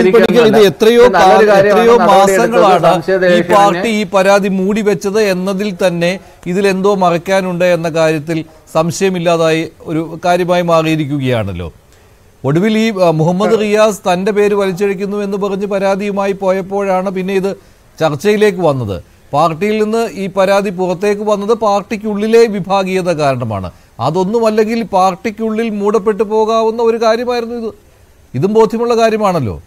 പട്ടികയിൽ ഇത് എത്രയോ ഇത് നല്ലൊരു കാ- കാര്യമാണ് എത്രയോ നടപടിയെടുത്തത്. മാസങ്ങളാണ് സംശയ ഈ ലേഖനം പാർട്ടി ഈ പരാതി മൂടി വെച്ചത് എന്നതിൽ തന്നെ ഇതിലെന്തോ മറയ്ക്കാനുണ്ട് എന്ന കാര്യത്തിൽ സംശയമില്ലാതായി ഒരു കാര്യമായി മാറിയിരിക്കുകയാണല്ലോ ഒടുവിൽ ഈ ആ, മുഹമ്മദ് റിയാസ് തന്റെ പേര് വലിച്ചഴിക്കുന്നു എന്ന് പറഞ്ഞ് പരാതിയുമായി പോയപ്പോഴാണ് പിന്നെ ഇത് ചർച്ചയിലേക്ക് വന്നത് പാർട്ടിയിൽ നിന്ന് ഈ പരാതി പുറത്തേക്ക് വന്നത് പാർട്ടിക്കുള്ളിലെ വിഭാഗീയത കാരണമാണ് അതൊന്നുമല്ലെങ്കിൽ പാർട്ടിക്കുള്ളിൽ മൂടപ്പെട്ടു പോകാവുന്ന ഒരു കാര്യമായിരുന്നു ഇത് ഇതും ബോധ്യമുള്ള കാര്യമാണല്ലോ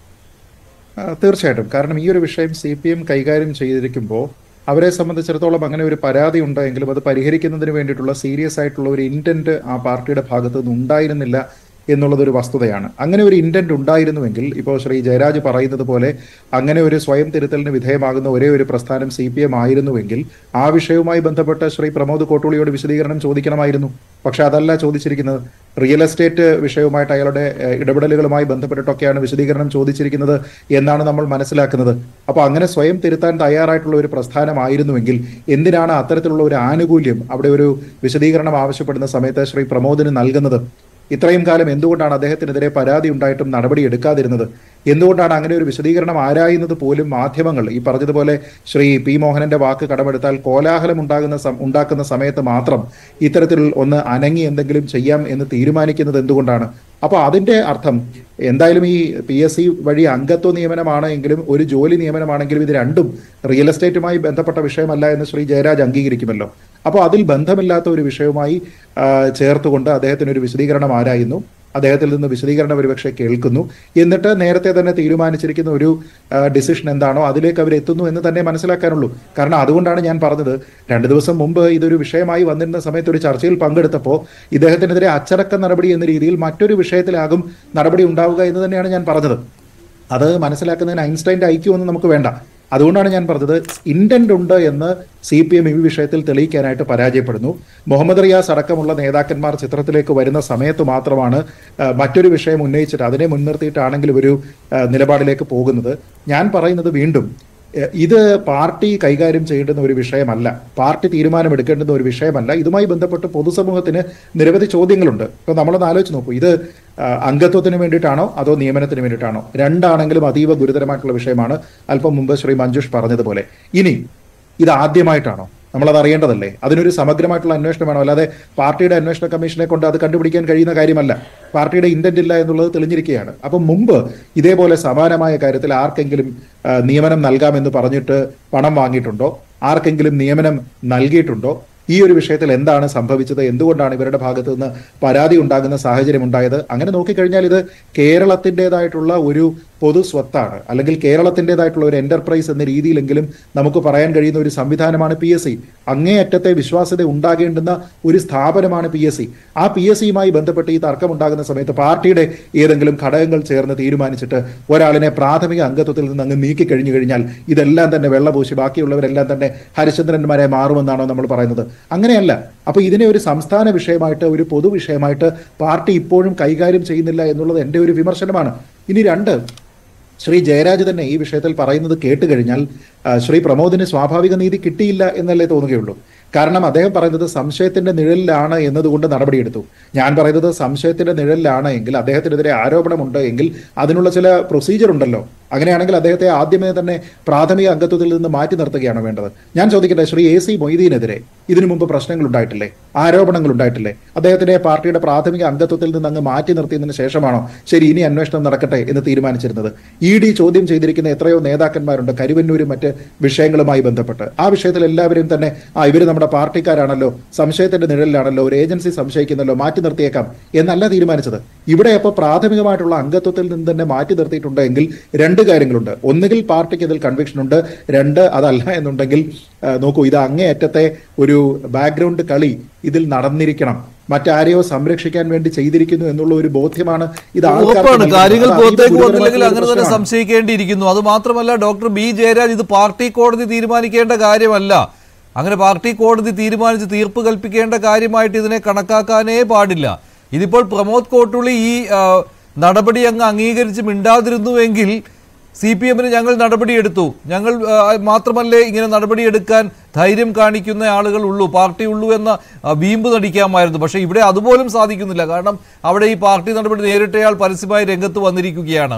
ആ, തീർച്ചയായിട്ടും കാരണം ഈ ഒരു വിഷയം സി പി എം കൈകാര്യം ചെയ്തിരിക്കുമ്പോൾ അവരെ സംബന്ധിച്ചിടത്തോളം അങ്ങനെ ഒരു പരാതി ഉണ്ടെങ്കിലും അത് പരിഹരിക്കുന്നതിന് വേണ്ടിയിട്ടുള്ള സീരിയസ് ആയിട്ടുള്ള ഒരു ഇന്റന്റ് ആ പാർട്ടിയുടെ ഭാഗത്ത് നിന്ന് ഉണ്ടായിരുന്നില്ല എന്നുള്ളതൊരു വസ്തുതയാണ് അങ്ങനെ ഒരു ഇന്റന്റ് ഉണ്ടായിരുന്നുവെങ്കിൽ ഇപ്പോൾ ശ്രീ ജയരാജ് പറയുന്നത് പോലെ അങ്ങനെ ഒരു സ്വയം തിരുത്തലിന് വിധേയമാകുന്ന ഒരേ ഒരു പ്രസ്ഥാനം സി പി എം ആയിരുന്നുവെങ്കിൽ ആ വിഷയവുമായി ബന്ധപ്പെട്ട് ശ്രീ പ്രമോദ് കോട്ടൂളിയോട് വിശദീകരണം ചോദിക്കണമായിരുന്നു പക്ഷെ അതല്ല ചോദിച്ചിരിക്കുന്നത് റിയൽ എസ്റ്റേറ്റ് വിഷയവുമായിട്ട് അയാളുടെ ഏഹ്, ഇടപെടലുകളുമായി ബന്ധപ്പെട്ടിട്ടൊക്കെയാണ് വിശദീകരണം ചോദിച്ചിരിക്കുന്നത് എന്നാണ് നമ്മൾ മനസ്സിലാക്കുന്നത് അപ്പോൾ അങ്ങനെ സ്വയം തിരുത്താൻ തയ്യാറായിട്ടുള്ള ഒരു പ്രസ്ഥാനമായിരുന്നുവെങ്കിൽ എന്തിനാണ് അത്തരത്തിലുള്ള ഒരു ആനുകൂല്യം അവിടെ ഒരു വിശദീകരണം ആവശ്യപ്പെടുന്ന സമയത്ത് ശ്രീ പ്രമോദിന് നൽകുന്നത് ഇത്രയും കാലം എന്തുകൊണ്ടാണ് അദ്ദേഹത്തിനെതിരെ പരാതി ഉണ്ടായിട്ടും നടപടി എടുക്കാതിരുന്നത് എന്തുകൊണ്ടാണ് അങ്ങനെ ഒരു വിശദീകരണം ആരായുന്നത് പോലും മാധ്യമങ്ങൾ ഈ പറഞ്ഞതുപോലെ ശ്രീ പി മോഹനന്റെ വാക്ക് കടമെടുത്താൽ കോലാഹലം ഉണ്ടാകുന്ന സം- ഉണ്ടാക്കുന്ന സമയത്ത് മാത്രം ഇത്തരത്തിൽ ഒന്ന് അനങ്ങി എന്തെങ്കിലും ചെയ്യാം എന്ന് തീരുമാനിക്കുന്നത് എന്തുകൊണ്ടാണ് അപ്പോൾ അതിന്റെ അർത്ഥം എന്തായാലും ഈ പി എസ് സി വഴി അംഗത്വ നിയമനമാണ് എങ്കിലും ഒരു ജോലി നിയമനമാണെങ്കിലും ഇത് രണ്ടും റിയൽ എസ്റ്റേറ്റുമായി ബന്ധപ്പെട്ട വിഷയമല്ല എന്ന് ശ്രീ ജയരാജ് അംഗീകരിക്കുമല്ലോ അപ്പോൾ അതിൽ ബന്ധമില്ലാത്ത ഒരു വിഷയവുമായി ആ, ചേർത്തുകൊണ്ട് അദ്ദേഹത്തിന് ഒരു വിശദീകരണം ആരായുന്നു അദ്ദേഹത്തിൽ നിന്ന് വിശദീകരണം ഒരുപക്ഷെ കേൾക്കുന്നു എന്നിട്ട് നേരത്തെ തന്നെ തീരുമാനിച്ചിരിക്കുന്ന ഒരു ഡിസിഷൻ എന്താണോ അതിലേക്ക് അവർ എത്തുന്നു എന്ന് തന്നെ മനസ്സിലാക്കാനുള്ളൂ കാരണം അതുകൊണ്ടാണ് ഞാൻ പറഞ്ഞത് രണ്ട് ദിവസം മുമ്പ് ഇതൊരു വിഷയമായി വന്നിരുന്ന സമയത്ത് ഒരു ചർച്ചയിൽ പങ്കെടുത്തപ്പോൾ ഇദ്ദേഹത്തിനെതിരെ അച്ചടക്ക നടപടി എന്ന രീതിയിൽ മറ്റൊരു വിഷയത്തിലാകും നടപടി ഉണ്ടാവുക എന്ന് തന്നെയാണ് ഞാൻ പറഞ്ഞത് അത് മനസ്സിലാക്കുന്നതിന് ഐൻസ്റ്റൈൻ്റെ ഐക്യമൊന്നും നമുക്ക് വേണ്ട അതുകൊണ്ടാണ് ഞാൻ പറഞ്ഞത് ഇന്റന്റ് ഉണ്ട് എന്ന് സി പി എം ഈ വിഷയത്തിൽ തെളിയിക്കാനായിട്ട് പരാജയപ്പെടുന്നു മുഹമ്മദ് റിയാസ് അടക്കമുള്ള നേതാക്കന്മാർ ചിത്രത്തിലേക്ക് വരുന്ന സമയത്ത് മാത്രമാണ് ആ, മറ്റൊരു വിഷയം ഉന്നയിച്ചിട്ട് അതിനെ മുൻനിർത്തിയിട്ടാണെങ്കിലും ഒരു ആ, നിലപാടിലേക്ക് പോകുന്നത് ഞാൻ പറയുന്നത് വീണ്ടും എ- ഇത് പാർട്ടി കൈകാര്യം ചെയ്യേണ്ടുന്ന ഒരു വിഷയമല്ല പാർട്ടി തീരുമാനമെടുക്കേണ്ടുന്ന ഒരു വിഷയമല്ല ഇതുമായി ബന്ധപ്പെട്ട് പൊതുസമൂഹത്തിന് നിരവധി ചോദ്യങ്ങളുണ്ട് ഇപ്പൊ നമ്മളൊന്ന് ആലോചിച്ച് നോക്കൂ ഇത് ആ, അംഗത്വത്തിന് വേണ്ടിയിട്ടാണോ അതോ നിയമനത്തിന് വേണ്ടിയിട്ടാണോ രണ്ടാണെങ്കിലും അതീവ ഗുരുതരമായിട്ടുള്ള വിഷയമാണ് അല്പം മുമ്പ് ശ്രീ മഞ്ജുഷ് പറഞ്ഞതുപോലെ ഇനി ഇത് ആദ്യമായിട്ടാണോ നമ്മളത് അറിയേണ്ടതല്ലേ അതിനൊരു സമഗ്രമായിട്ടുള്ള അന്വേഷണം വേണം അല്ലാതെ പാർട്ടിയുടെ അന്വേഷണ കമ്മീഷനെ കൊണ്ട് അത് കണ്ടുപിടിക്കാൻ കഴിയുന്ന കാര്യമല്ല പാർട്ടിയുടെ ഇന്റന്റ് ഇല്ല എന്നുള്ളത് തെളിഞ്ഞിരിക്കുകയാണ് അപ്പം മുമ്പ് ഇതേപോലെ സമാനമായ കാര്യത്തിൽ ആർക്കെങ്കിലും ആ, നിയമനം നൽകാമെന്ന് പറഞ്ഞിട്ട് പണം വാങ്ങിയിട്ടുണ്ടോ ആർക്കെങ്കിലും നിയമനം നൽകിയിട്ടുണ്ടോ ഈ ഒരു വിഷയത്തിൽ എന്താണ് സംഭവിച്ചത് എന്തുകൊണ്ടാണ് ഇവരുടെ ഭാഗത്ത് നിന്ന് പരാതി ഉണ്ടാകുന്ന സാഹചര്യം ഉണ്ടായത് അങ്ങനെ നോക്കിക്കഴിഞ്ഞാൽ ഇത് കേരളത്തിൻ്റെതായിട്ടുള്ള ഒരു പൊതു സ്വത്താണ് അല്ലെങ്കിൽ കേരളത്തിൻ്റെതായിട്ടുള്ള ഒരു എന്റർപ്രൈസ് എന്ന രീതിയിലെങ്കിലും നമുക്ക് പറയാൻ കഴിയുന്ന ഒരു സംവിധാനമാണ് പി എസ് സി അങ്ങേയറ്റത്തെ വിശ്വാസ്യത ഉണ്ടാകേണ്ടുന്ന ഒരു സ്ഥാപനമാണ് പി എസ് സി ആ പി എസ് സിയുമായി ബന്ധപ്പെട്ട് ഈ തർക്കം ഉണ്ടാകുന്ന സമയത്ത് പാർട്ടിയുടെ ഏതെങ്കിലും ഘടകങ്ങൾ ചേർന്ന് തീരുമാനിച്ചിട്ട് ഒരാളിനെ പ്രാഥമിക അംഗത്വത്തിൽ നിന്ന് അങ്ങ് നീക്കി കഴിഞ്ഞു കഴിഞ്ഞാൽ ഇതെല്ലാം തന്നെ വെള്ളപൂശി ബാക്കിയുള്ളവരെല്ലാം തന്നെ ഹരിചന്ദ്രന്മാരെ മാറുമെന്നാണോ നമ്മൾ പറയുന്നത് അങ്ങനെയല്ല അപ്പൊ ഇതിനെ ഒരു സംസ്ഥാന വിഷയമായിട്ട് ഒരു പൊതു വിഷയമായിട്ട് പാർട്ടി ഇപ്പോഴും കൈകാര്യം ചെയ്യുന്നില്ല എന്നുള്ളത് എൻ്റെ ഒരു വിമർശനമാണ് ഇനി രണ്ട് ശ്രീ ജയരാജ് തന്നെ ഈ വിഷയത്തിൽ പറയുന്നത് കേട്ട് കഴിഞ്ഞാൽ ആ, ശ്രീ പ്രമോദിന് സ്വാഭാവിക നീതി കിട്ടിയില്ല എന്നല്ലേ തോന്നുകയുള്ളൂ കാരണം അദ്ദേഹം പറയുന്നത് സംശയത്തിന്റെ നിഴലിലാണ് എന്നതുകൊണ്ട് നടപടിയെടുത്തു ഞാൻ പറയുന്നത് സംശയത്തിന്റെ നിഴലിലാണ് എങ്കിൽ അദ്ദേഹത്തിനെതിരെ ആരോപണമുണ്ട് എങ്കിൽ അതിനുള്ള ചില പ്രൊസീജിയർ ഉണ്ടല്ലോ അങ്ങനെയാണെങ്കിൽ അദ്ദേഹത്തെ ആദ്യമേ തന്നെ പ്രാഥമിക അംഗത്വത്തിൽ നിന്ന് മാറ്റി നിർത്തുകയാണ് വേണ്ടത് ഞാൻ ചോദിക്കട്ടെ ശ്രീ എ സി മൊയ്തീനെതിരെ ഇതിനു മുമ്പ് പ്രശ്നങ്ങൾ ഉണ്ടായിട്ടില്ലേ ആരോപണങ്ങൾ ഉണ്ടായിട്ടില്ലേ അദ്ദേഹത്തിനെ പാർട്ടിയുടെ പ്രാഥമിക അംഗത്വത്തിൽ നിന്ന് അങ്ങ് മാറ്റി നിർത്തിയതിനു ശേഷമാണോ ശരി ഇനി അന്വേഷണം നടക്കട്ടെ എന്ന് തീരുമാനിച്ചിരുന്നത് ഇ ഡി ചോദ്യം ചെയ്തിരിക്കുന്ന എത്രയോ നേതാക്കന്മാരുണ്ട് കരുവന്നൂരും മറ്റ് വിഷയങ്ങളുമായി ബന്ധപ്പെട്ട് ആ വിഷയത്തിൽ എല്ലാവരും തന്നെ ആ ഇവർ നമ്മുടെ പാർട്ടിക്കാരാണല്ലോ സംശയത്തിന്റെ നിഴലിലാണല്ലോ ഒരു ഏജൻസി സംശയിക്കുന്നല്ലോ മാറ്റി നിർത്തിയേക്കാം എന്നല്ല തീരുമാനിച്ചത് ഇവിടെ അപ്പോൾ പ്രാഥമികമായിട്ടുള്ള അംഗത്വത്തിൽ നിന്ന് തന്നെ മാറ്റി നിർത്തിയിട്ടുണ്ട് എങ്കിൽ രണ്ട് കാര്യങ്ങളുണ്ട് ഒന്നുകിൽ പാർട്ടിക്ക് ഇതിൽ കൺവിക്ഷൻ ഉണ്ട് രണ്ട് അതല്ല എന്നുണ്ടെങ്കിൽ ആ, നോക്കൂ ഇത് അങ്ങേയറ്റത്തെ ഒരു ബാക്ക്ഗ്രൗണ്ട് കളി ഇതിൽ നടന്നിരിക്കണം മറ്റാരെയോ സംരക്ഷിക്കാൻ വേണ്ടി ചെയ്തിരിക്കുന്നു എന്നുള്ള ഒരു ബോധ്യമാണ് ഇത് ആൾക്കാർക്ക് ഉറപ്പാണ് നൽകുന്നത്. കാര്യങ്ങൾ അത് അതീവ പുറത്തേക്ക് വന്നില്ലെങ്കിൽ ഗുരുതരമായിട്ടുള്ള അങ്ങനെ തന്നെ പ്രശ്നമാണ്. സംശയിക്കേണ്ടിയിരിക്കുന്നു അത് മാത്രമല്ല ഡോക്ടർ ബി ജയരാജ് ഇത് പാർട്ടി കോടതി തീരുമാനിക്കേണ്ട കാര്യമല്ല അങ്ങനെ പാർട്ടി കോടതി തീരുമാനിച്ച് തീർപ്പ് കൽപ്പിക്കേണ്ട കാര്യമായിട്ട് ഇതിനെ കണക്കാക്കാനേ പാടില്ല ഇതിപ്പോൾ പ്രമോദ് കോട്ടുള്ളി ഈ ആ, നടപടി അങ്ങ് അംഗീകരിച്ച് മിണ്ടാതിരുന്നുവെങ്കിൽ സി പി എമ്മിന് ഞങ്ങൾ നടപടിയെടുത്തു ഞങ്ങൾ ആ, മാത്രമല്ലേ ഇങ്ങനെ നടപടിയെടുക്കാൻ ധൈര്യം കാണിക്കുന്ന ആളുകൾ ഉള്ളൂ പാർട്ടി ഉള്ളൂ എന്ന ആ, വീമ്പ് നടിക്കാമായിരുന്നു പക്ഷേ ഇവിടെ അതുപോലും സാധിക്കുന്നില്ല കാരണം അവിടെ ഈ പാർട്ടി നടപടി നേരിട്ടയാൾ പരസ്യമായി രംഗത്ത് വന്നിരിക്കുകയാണ്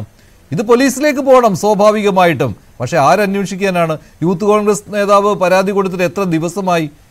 ഇത് പോലീസിലേക്ക് പോകണം സ്വാഭാവികമായിട്ടും പക്ഷെ ആരന്വേഷിക്കാനാണ് യൂത്ത് കോൺഗ്രസ് നേതാവ് പരാതി കൊടുത്തിട്ട് എത്ര ദിവസമായി